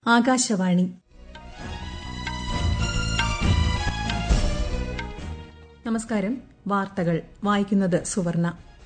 ആകാശവാണി നമസ്കാരം വാർത്തകൾ വായിക്കുന്നത് സുവർണ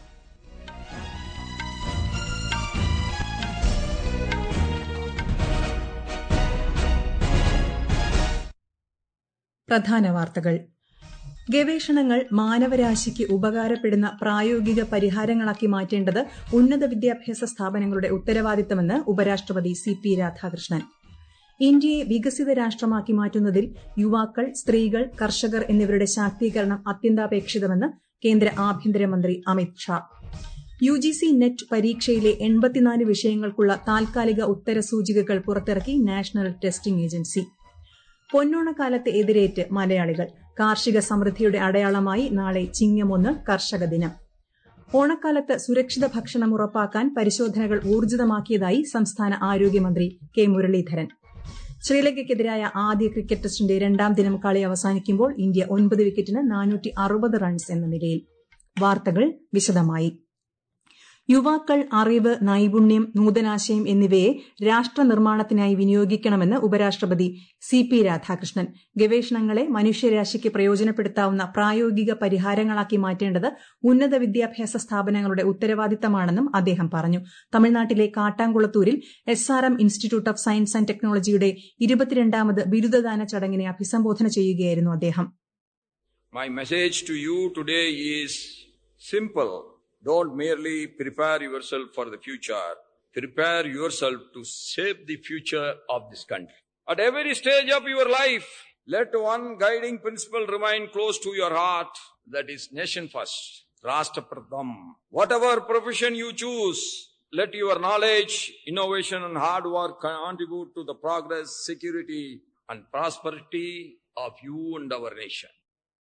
പ്രധാന വാർത്തകൾ ഗവേഷണങ്ങൾ മാനവരാശിക്ക് ഉപകാരപ്പെടുന്ന പ്രായോഗിക പരിഹാരങ്ങളാക്കി മാറ്റേണ്ടത് ഉന്നത വിദ്യാഭ്യാസ സ്ഥാപനങ്ങളുടെ ഉത്തരവാദിത്തമെന്ന് ഉപരാഷ്ട്രപതി സി പി രാധാകൃഷ്ണൻ ഇന്ത്യയെ വികസിത രാഷ്ട്രമാക്കി മാറ്റുന്നതിൽ യുവാക്കൾ സ്ത്രീകൾ കർഷകർ എന്നിവരുടെ ശാക്തീകരണം അത്യന്താപേക്ഷിതമെന്ന് കേന്ദ്ര ആഭ്യന്തരമന്ത്രി അമിത് ഷാ യുജിസി നെറ്റ് പരീക്ഷയിലെ എൺപത്തിനാല് വിഷയങ്ങൾക്കുള്ള താൽക്കാലിക ഉത്തരസൂചികകൾ പുറത്തിറക്കി നാഷണൽ ടെസ്റ്റിംഗ് ഏജൻസി പൊന്നോണക്കാലത്ത് എതിരേറ്റ് മലയാളികൾ കാർഷിക സമൃദ്ധിയുടെ അടയാളമായി നാളെ ചിങ്ങമൊന്ന് കർഷക ദിനം ഓണക്കാലത്ത് സുരക്ഷിത ഭക്ഷണം ഉറപ്പാക്കാൻ പരിശോധനകൾ ഊർജിതമാക്കിയതായി സംസ്ഥാന ആരോഗ്യമന്ത്രി കെ മുരളീധരൻ ശ്രീലങ്കയ്ക്കെതിരായ ആദ്യ ക്രിക്കറ്റ് ടെസ്റ്റിന്റെ രണ്ടാം ദിനം കളി അവസാനിക്കുമ്പോൾ ഇന്ത്യ ഒൻപത് വിക്കറ്റിന് നാനൂറ്റി അറുപത് റൺസ് എന്ന നിലയിൽ വാർത്തകൾ വിശദമായി യുവാക്കൾ അറിവ് നൈപുണ്യം നൂതനാശയം എന്നിവയെ രാഷ്ട്ര നിർമ്മാണത്തിനായി വിനിയോഗിക്കണമെന്ന് ഉപരാഷ്ട്രപതി സി പി രാധാകൃഷ്ണൻ ഗവേഷണങ്ങളെ മനുഷ്യരാശിക്ക് പ്രയോജനപ്പെടുത്താവുന്ന പ്രായോഗിക പരിഹാരങ്ങളാക്കി മാറ്റേണ്ടത് ഉന്നത വിദ്യാഭ്യാസ സ്ഥാപനങ്ങളുടെ ഉത്തരവാദിത്തമാണെന്നും അദ്ദേഹം പറഞ്ഞു തമിഴ്നാട്ടിലെ കാട്ടാംകുളത്തൂരിൽ S R M institute of science and ടെക്നോളജിയുടെ ഇരുപത്തിരണ്ടാമത് ബിരുദദാന ചടങ്ങിനെ അഭിസംബോധന ചെയ്യുകയായിരുന്നു അദ്ദേഹം My message to you today is simple. Don't merely prepare yourself for the future. Prepare yourself to shape the future of this country. At every stage of your life, let one guiding principle remain close to your heart. That is nation first. Rashtra Pratham. Whatever profession you choose, let your knowledge, innovation and hard work contribute to the progress, security and prosperity of you and our nation.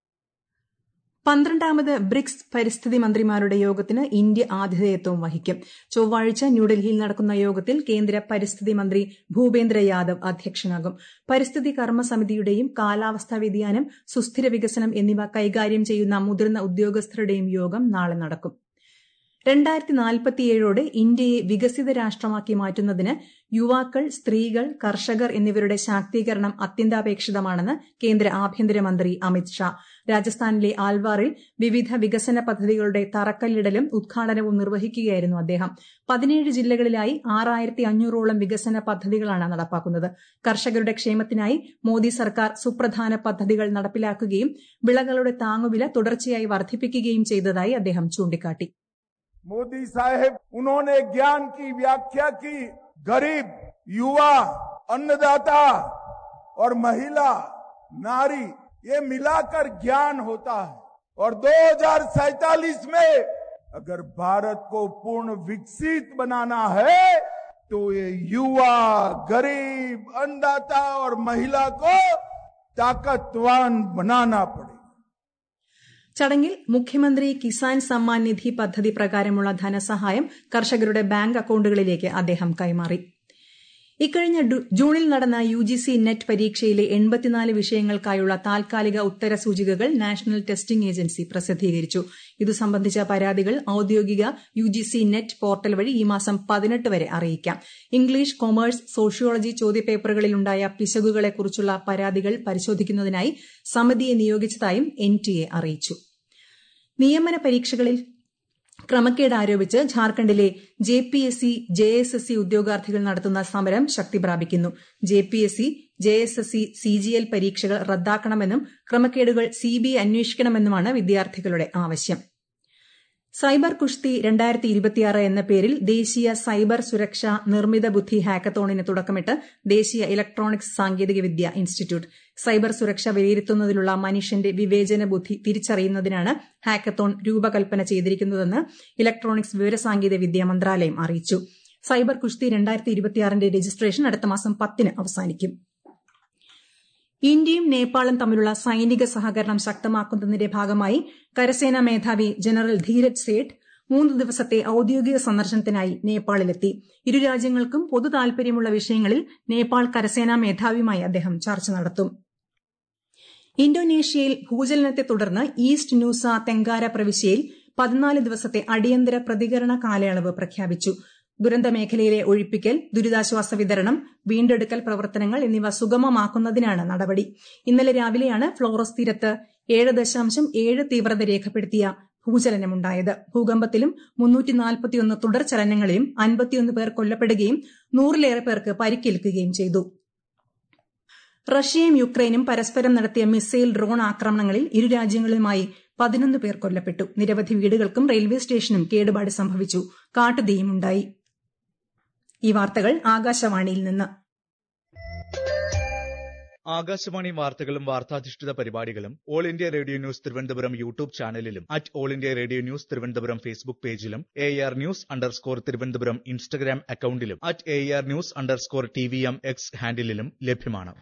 പന്ത്രണ്ടാമത് BRICS പരിസ്ഥിതി മന്ത്രിമാരുടെ യോഗത്തിന് India ആതിഥേയത്വം വഹിക്കും ചൊവ്വാഴ്ച ന്യൂഡൽഹിയിൽ നടക്കുന്ന യോഗത്തിൽ കേന്ദ്ര പരിസ്ഥിതി മന്ത്രി ഭൂപേന്ദ്ര യാദവ് അധ്യക്ഷനാകും പരിസ്ഥിതി കർമ്മസമിതിയുടെയും കാലാവസ്ഥാ വ്യതിയാനം സുസ്ഥിര വികസനം എന്നിവ കൈകാര്യം ചെയ്യുന്ന മുതിർന്ന ഉദ്യോഗസ്ഥരുടെയും യോഗം നാളെ നടക്കും രണ്ടായിരത്തി നാൽപ്പത്തിയേഴോടെ ഇന്ത്യയെ വികസിത രാഷ്ട്രമാക്കി മാറ്റുന്നതിന് യുവാക്കൾ സ്ത്രീകൾ കർഷകർ എന്നിവരുടെ ശാക്തീകരണം അത്യന്താപേക്ഷിതമാണെന്ന് കേന്ദ്ര ആഭ്യന്തരമന്ത്രി അമിത് ഷാ രാജസ്ഥാനിലെ ആൽവാറിൽ വിവിധ വികസന പദ്ധതികളുടെ തറക്കല്ലിടലും ഉദ്ഘാടനവും നിർവഹിക്കുകയായിരുന്നു അദ്ദേഹം പതിനേഴ് ജില്ലകളിലായി ആറായിരത്തി അഞ്ഞൂറോളം വികസന പദ്ധതികളാണ് നടപ്പാക്കുന്നത് കർഷകരുടെ ക്ഷേമത്തിനായി മോദി സർക്കാർ സുപ്രധാന പദ്ധതികൾ നടപ്പിലാക്കുകയും വിളകളുടെ താങ്ങുവില തുടർച്ചയായി വർദ്ധിപ്പിക്കുകയും ചെയ്തതായി അദ്ദേഹം ചൂണ്ടിക്കാട്ടി मोदी साहेब उन्होंने ज्ञान की व्याख्या की गरीब युवा अन्नदाता और महिला नारी ये मिलाकर ज्ञान होता है और दो में अगर भारत को पूर्ण विकसित बनाना है तो ये युवा गरीब अन्नदाता और महिला को ताकतवान बनाना पड़ेगा ചടങ്ങിൽ മുഖ്യമന്ത്രി കിസാൻ സമ്മാൻ നിധി പദ്ധതി പ്രകാരമുള്ള ധനസഹായം കർഷകരുടെ ബാങ്ക് അക്കൌണ്ടുകളിലേക്ക് അദ്ദേഹം കൈമാറി ഇക്കഴിഞ്ഞ ജൂണിൽ നടന്ന യുജിസി നെറ്റ് പരീക്ഷയിലെ എൺപത്തിനാല് വിഷയങ്ങൾക്കായുള്ള താൽക്കാലിക ഉത്തരസൂചികകൾ നാഷണൽ ടെസ്റ്റിംഗ് ഏജൻസി പ്രസിദ്ധീകരിച്ചു ഇതു സംബന്ധിച്ച പരാതികൾ ഔദ്യോഗിക യുജിസി നെറ്റ് പോർട്ടൽ വഴി ഈ മാസം പതിനെട്ട് വരെ അറിയിക്കാം ഇംഗ്ലീഷ് കൊമേഴ്സ് സോഷ്യോളജി ചോദ്യപേപ്പറുകളിലുണ്ടായ പിശകുകളെക്കുറിച്ചുള്ള പരാതികൾ പരിശോധിക്കുന്നതിനായി സമിതിയെ നിയോഗിച്ചതായും എൻടിഎ അറിയിച്ചു നിയമന പരീക്ഷകളിൽ ക്രമക്കേട് ആരോപിച്ച് ഝാർഖണ്ഡിലെ J P S C J S S C ഉദ്യോഗാർത്ഥികൾ നടത്തുന്ന സമരം ശക്തി പ്രാപിക്കുന്നു J P S C J S S C C G L പരീക്ഷകൾ റദ്ദാക്കണമെന്നും ക്രമക്കേടുകൾ സിബിഐ അന്വേഷിക്കണമെന്നുമാണ് വിദ്യാർത്ഥികളുടെ ആവശ്യം സൈബർ കുഷ്തി രണ്ടായിരത്തി ഇരുപത്തിയാറ് എന്ന പേരിൽ ദേശീയ സൈബർ സുരക്ഷ നിർമ്മിത ബുദ്ധി ഹാക്കത്തോണിന് തുടക്കമിട്ട് ദേശീയ ഇലക്ട്രോണിക്സ് സാങ്കേതികവിദ്യ ഇൻസ്റ്റിറ്റ്യൂട്ട് സൈബർ സുരക്ഷ വിലയിരുത്തുന്നതിലുള്ള മനുഷ്യന്റെ വിവേചന ബുദ്ധി തിരിച്ചറിയുന്നതിനാണ് ഹാക്കത്തോൺ രൂപകൽപ്പന ചെയ്തിരിക്കുന്നതെന്ന് ഇലക്ട്രോണിക്സ് വിവരസാങ്കേതിക വിദ്യ മന്ത്രാലയം അറിയിച്ചു സൈബർ കുഷ്തി രണ്ടായിരത്തി ഇരുപത്തിയാറിന്റെ രജിസ്ട്രേഷൻ അടുത്ത മാസം പത്തിന് അവസാനിക്കും ഇന്ത്യയും നേപ്പാളും തമ്മിലുള്ള സൈനിക സഹകരണം ശക്തമാക്കുന്നതിന്റെ ഭാഗമായി കരസേനാ മേധാവി ജനറൽ ധീരജ് സേഠ് മൂന്ന് ദിവസത്തെ ഔദ്യോഗിക സന്ദർശനത്തിനായി നേപ്പാളിലെത്തി ഇരു രാജ്യങ്ങൾക്കും പൊതു താൽപര്യമുള്ള വിഷയങ്ങളിൽ നേപ്പാൾ കരസേനാ മേധാവിയുമായി അദ്ദേഹം ചർച്ച നടത്തും ഇന്തോനേഷ്യയിൽ ഭൂചലനത്തെ തുടർന്ന് ഈസ്റ്റ് ന്യൂസ തെങ്കാര പ്രവിശ്യയിൽ പതിനാല് ദിവസത്തെ അടിയന്തര പ്രതികരണ കാലയളവ് പ്രഖ്യാപിച്ചു ദുരന്ത മേഖലയിലെ ഒഴിപ്പിക്കൽ ദുരിതാശ്വാസ വിതരണം വീണ്ടെടുക്കൽ പ്രവർത്തനങ്ങൾ എന്നിവ സുഗമമാക്കുന്നതിനാണ് നടപടി ഇന്നലെ രാവിലെയാണ് ഫ്ലോറസ് തീരത്ത് ഏഴ് ദശാംശം ഏഴ് തീവ്രത രേഖപ്പെടുത്തിയ ഭൂചലനമുണ്ടായത് ഭൂകമ്പത്തിലും മുന്നൂറ്റി നാൽപ്പത്തിയൊന്ന് തുടർ ചലനങ്ങളിലും അൻപത്തിയൊന്ന് പേർ കൊല്ലപ്പെടുകയും നൂറിലേറെ പേർക്ക് പരിക്കേൽക്കുകയും ചെയ്തു റഷ്യയും യുക്രൈനും പരസ്പരം നടത്തിയ മിസൈൽ ഡ്രോൺ ആക്രമണങ്ങളിൽ ഇരു രാജ്യങ്ങളുമായി പതിനൊന്ന് പേർ കൊല്ലപ്പെട്ടു നിരവധി വീടുകൾക്കും റെയിൽവേ സ്റ്റേഷനും കേടുപാട് സംഭവിച്ചു കാട്ടുതീയും ഉണ്ടായി ഈ വാർത്തകൾ ആകാശവാണിയിൽ നിന്ന് ആകാശവാണി വാർത്തകളും വാർത്താധിഷ്ഠിത പരിപാടികളും All India Radio News Thiruvananthapuram YouTube ചാനലിലും at All India Radio News Thiruvananthapuram Facebook പേജിലും A R news underscore Thiruvananthapuram Instagram അക്കൌണ്ടിലും at A R news underscore T V M X ഹാൻഡിലും ലഭ്യമാണ്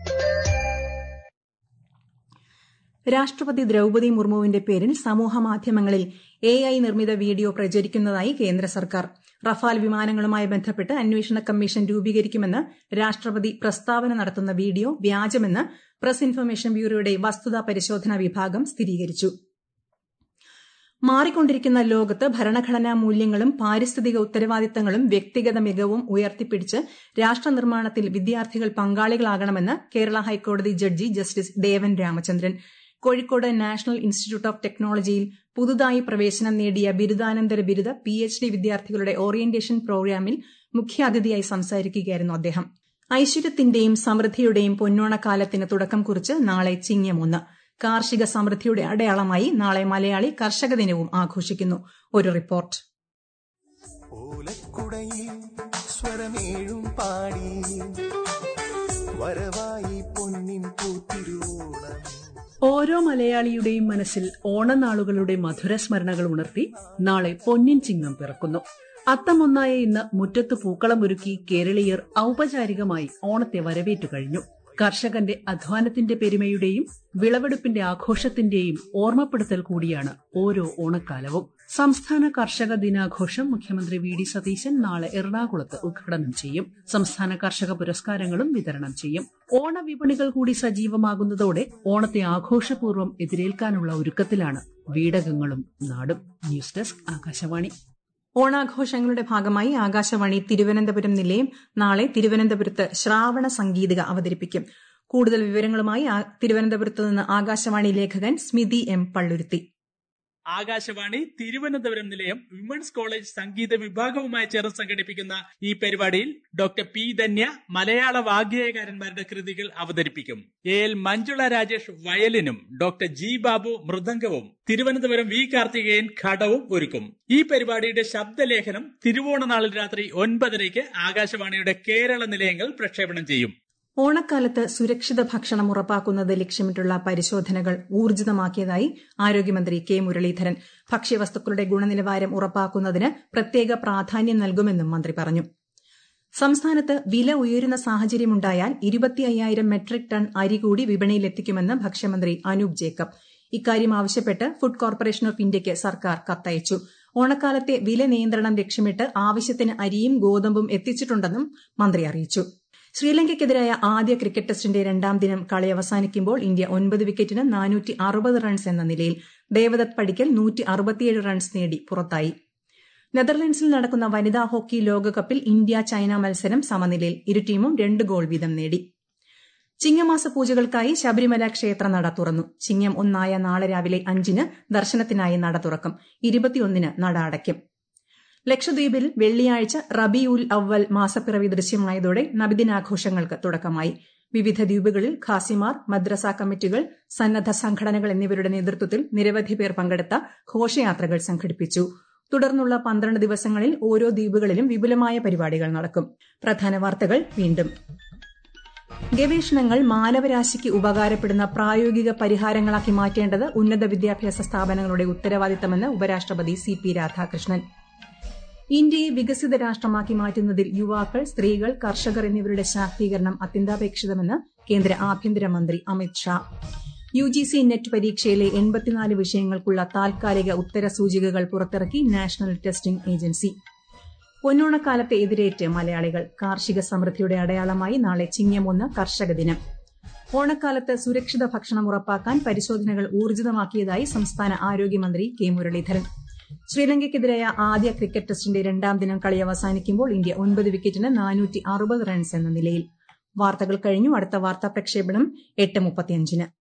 രാഷ്ട്രപതി ദ്രൌപതി മുർമുവിന്റെ പേരിൽ സമൂഹമാധ്യമങ്ങളിൽ എ ഐ നിർമ്മിത വീഡിയോ പ്രചരിക്കുന്നതായി കേന്ദ്ര സർക്കാർ റഫാൽ വിമാനങ്ങളുമായി ബന്ധപ്പെട്ട് അന്വേഷണ കമ്മീഷൻ രൂപീകരിക്കുമെന്ന് രാഷ്ട്രപതി പ്രസ്താവന നടത്തുന്ന വീഡിയോ വ്യാജമെന്ന് പ്രസ് ഇൻഫർമേഷൻ ബ്യൂറോയുടെ വസ്തുതാ പരിശോധനാ വിഭാഗം സ്ഥിരീകരിച്ചു മാറിക്കൊണ്ടിരിക്കുന്ന ലോകത്ത് ഭരണഘടനാ മൂല്യങ്ങളും പാരിസ്ഥിതിക ഉത്തരവാദിത്തങ്ങളും വ്യക്തിഗത മികവും ഉയർത്തിപ്പിടിച്ച് രാഷ്ട്രനിർമ്മാണത്തിൽ വിദ്യാർത്ഥികൾ പങ്കാളികളാകണമെന്ന് കേരള ഹൈക്കോടതി judge justice Devan Ramachandran Kozhikode national institute of ടെക്നോളജിയിൽ പുതുതായി പ്രവേശനം നേടിയ ബിരുദാനന്തര ബിരുദ പി എച്ച് ഡി വിദ്യാർത്ഥികളുടെ ഓറിയന്റേഷൻ പ്രോഗ്രാമിൽ മുഖ്യാതിഥിയായി സംസാരിക്കുകയായിരുന്നു അദ്ദേഹം ഐശ്വര്യത്തിന്റെയും സമൃദ്ധിയുടെയും പൊന്നോണക്കാലത്തിന് തുടക്കം കുറിച്ച് നാളെ ചിങ്ങമൊന്ന് കാർഷിക സമൃദ്ധിയുടെ അടയാളമായി നാളെ മലയാളി കർഷക ദിനവും ആഘോഷിക്കുന്നു ഒരു റിപ്പോർട്ട് ഓലക്കുടയിൽ സ്വരമേഴും പാടി വരവായി പൊന്നിൻ പൂത്തിരുവോണം ഓരോ മലയാളിയുടെയും മനസ്സിൽ ഓണനാളുകളുടെ മധുരസ്മരണകൾ ഉണർത്തി നാളെ പൊന്നിൻ ചിങ്ങം പിറക്കുന്നു അത്തമൊന്നായ ഇന്ന് മുറ്റത്ത് പൂക്കളമൊരുക്കി കേരളീയർ ഔപചാരികമായി ഓണത്തെ വരവേറ്റു കഴിഞ്ഞു കർഷകന്റെ അധ്വാനത്തിന്റെ പെരുമയുടെയും വിളവെടുപ്പിന്റെ ആഘോഷത്തിന്റെയും ഓർമ്മപ്പെടുത്തൽ കൂടിയാണ് ഓരോ ഓണക്കാലവും സംസ്ഥാന കർഷക ദിനാഘോഷം മുഖ്യമന്ത്രി വി ഡി സതീശൻ നാളെ എറണാകുളത്ത് ഉദ്ഘാടനം ചെയ്യും സംസ്ഥാന കർഷക പുരസ്കാരങ്ങളും വിതരണം ചെയ്യും ഓണവിപണികൾ കൂടി സജീവമാകുന്നതോടെ ഓണത്തെ ആഘോഷപൂർവ്വം എതിരേൽക്കാനുള്ള ഒരുക്കത്തിലാണ് വീടകങ്ങളും നാടും ന്യൂസ് ഡെസ്ക് ആകാശവാണി ഓണാഘോഷങ്ങളുടെ ഭാഗമായി ആകാശവാണി തിരുവനന്തപുരം നിലയം നാളെ തിരുവനന്തപുരത്ത് ശ്രാവണ സംഗീതിക അവതരിപ്പിക്കും കൂടുതൽ വിവരങ്ങളുമായി ആ- തിരുവനന്തപുരത്ത് നിന്ന് ആകാശവാണി ലേഖകൻ സ്മിതി എം പള്ളുരുത്തി ആകാശവാണി തിരുവനന്തപുരം നിലയം വിമൻസ് കോളേജ് സംഗീത വിഭാഗവുമായി ചേർന്ന് സംഘടിപ്പിക്കുന്ന ഈ പരിപാടിയിൽ ഡോക്ടർ പി ധന്യ മലയാള വാഗ്ഗേയകാരന്മാരുടെ കൃതികൾ അവതരിപ്പിക്കും എ എൽ മഞ്ജുള രാജേഷ് വയലിനും ഡോക്ടർ ജി ബാബു മൃദംഗവും തിരുവനന്തപുരം വി കാർത്തികേയൻ ഘടവും ഒരുക്കും ഈ പരിപാടിയുടെ ശബ്ദലേഖനം തിരുവോണനാളിൽ രാത്രി ഒൻപതരയ്ക്ക് ആകാശവാണിയുടെ കേരള നിലയങ്ങൾ പ്രക്ഷേപണം ചെയ്യും ഓണക്കാലത്ത് സുരക്ഷിത ഭക്ഷണം ഉറപ്പാക്കുന്നത് ലക്ഷ്യമിട്ടുള്ള പരിശോധനകൾ ഊർജിതമാക്കിയതായി ആരോഗ്യമന്ത്രി കെ മുരളീധരൻ ഭക്ഷ്യവസ്തുക്കളുടെ ഗുണനിലവാരം ഉറപ്പാക്കുന്നതിന് പ്രത്യേക പ്രാധാന്യം നൽകുമെന്നും മന്ത്രി പറഞ്ഞു സംസ്ഥാനത്ത് വില ഉയരുന്ന സാഹചര്യമുണ്ടായാൽ ഇരുപത്തി അയ്യായിരം മെട്രിക് ടൺ അരി കൂടി വിപണിയിലെത്തിക്കുമെന്ന് ഭക്ഷ്യമന്ത്രി അനൂപ് ജേക്കബ് ഇക്കാര്യം ആവശ്യപ്പെട്ട് ഫുഡ് കോർപ്പറേഷൻ ഓഫ് ഇന്ത്യയ്ക്ക് സർക്കാർ കത്തയച്ചു ഓണക്കാലത്തെ വില നിയന്ത്രണം ലക്ഷ്യമിട്ട് ആവശ്യത്തിന് അരിയും ഗോതമ്പും എത്തിച്ചിട്ടുണ്ടെന്നും മന്ത്രി അറിയിച്ചു ശ്രീലങ്കയ്ക്കെതിരായ ആദ്യ ക്രിക്കറ്റ് ടെസ്റ്റിന്റെ രണ്ടാം ദിനം കളി അവസാനിക്കുമ്പോൾ ഇന്ത്യ ഒൻപത് വിക്കറ്റിന് നാനൂറ്റി അറുപത് റൺസ് എന്ന നിലയിൽ ദേവദത്ത് പടിക്കൽ നൂറ്റി അറുപത്തിയേഴ് റൺസ് നേടി പുറത്തായി നെതർലൻഡ്സിൽ നടക്കുന്ന വനിതാ ഹോക്കി ലോകകപ്പിൽ ഇന്ത്യ ചൈന മത്സരം സമനിലയിൽ ഇരു ടീമും രണ്ട് ഗോൾ വീതം നേടി ചിങ്ങമാസ പൂജകൾക്കായി ശബരിമല ക്ഷേത്ര നട തുറന്നു ചിങ്ങം ഒന്നായ നാളെ രാവിലെ അഞ്ചിന് ദർശനത്തിനായി നട തുറക്കും ഇരുപത്തിയൊന്നിന് നട അടയ്ക്കും ലക്ഷദ്വീപിൽ വെള്ളിയാഴ്ച റബി ഉൽ അവൽ മാസപ്പിറവി ദൃശ്യമായതോടെ നബിദിനാഘോഷങ്ങൾക്ക് തുടക്കമായി വിവിധ ദ്വീപുകളിൽ ഖാസിമാർ മദ്രസ കമ്മിറ്റികൾ സന്നദ്ധ സംഘടനകൾ എന്നിവരുടെ നേതൃത്വത്തിൽ നിരവധി പേർ പങ്കെടുത്ത ഘോഷയാത്രകൾ സംഘടിപ്പിച്ചു തുടർന്നുള്ള പന്ത്രണ്ട് ദിവസങ്ങളിൽ ഓരോ ദ്വീപുകളിലും വിപുലമായ പരിപാടികൾ നടക്കും പ്രധാന വാർത്തകൾ വീണ്ടും ഗവേഷണങ്ങൾ മാനവരാശിക്ക് ഉപകാരപ്പെടുന്ന പ്രായോഗിക പരിഹാരങ്ങളാക്കി മാറ്റേണ്ടത് ഉന്നത വിദ്യാഭ്യാസ സ്ഥാപനങ്ങളുടെ ഉത്തരവാദിത്തമെന്ന് ഉപരാഷ്ട്രപതി സി പി രാധാകൃഷ്ണൻ ഇന്ത്യയെ വികസിത രാഷ്ട്രമാക്കി മാറ്റുന്നതിൽ യുവാക്കൾ സ്ത്രീകൾ കർഷകർ എന്നിവരുടെ ശാക്തീകരണം അത്യന്താപേക്ഷിതമെന്ന് കേന്ദ്ര ആഭ്യന്തരമന്ത്രി Amit Shah U G C net പരീക്ഷയിലെ എൺപത്തിനാല് വിഷയങ്ങൾക്കുള്ള താൽക്കാലിക ഉത്തര സൂചികകൾ പുറത്തിറക്കി നാഷണൽ ടെസ്റ്റിംഗ് ഏജൻസി പൊന്നോണക്കാലത്തെ എതിരേറ്റ് മലയാളികൾ കാർഷിക സമൃദ്ധിയുടെ അടയാളമായി നാളെ ചിങ്ങം ഒന്ന് കർഷക ദിനം ഓണക്കാലത്ത് സുരക്ഷിത ഭക്ഷണം ഉറപ്പാക്കാൻ പരിശോധനകൾ ഊർജിതമാക്കിയതായി സംസ്ഥാന ആരോഗ്യമന്ത്രി കെ മുരളീധരൻ ശ്രീലങ്കയ്ക്കെതിരായ ആദ്യ ക്രിക്കറ്റ് ടെസ്റ്റിന്റെ രണ്ടാം ദിനം കളി അവസാനിക്കുമ്പോൾ ഇന്ത്യ ഒൻപത് വിക്കറ്റിന് നാനൂറ്റി അറുപത് റൺസ് എന്ന നിലയിൽ വാർത്തകൾ കഴിഞ്ഞു അടുത്ത വാർത്താ പ്രക്ഷേപണം എട്ട് മുപ്പത്തിയഞ്ചിന്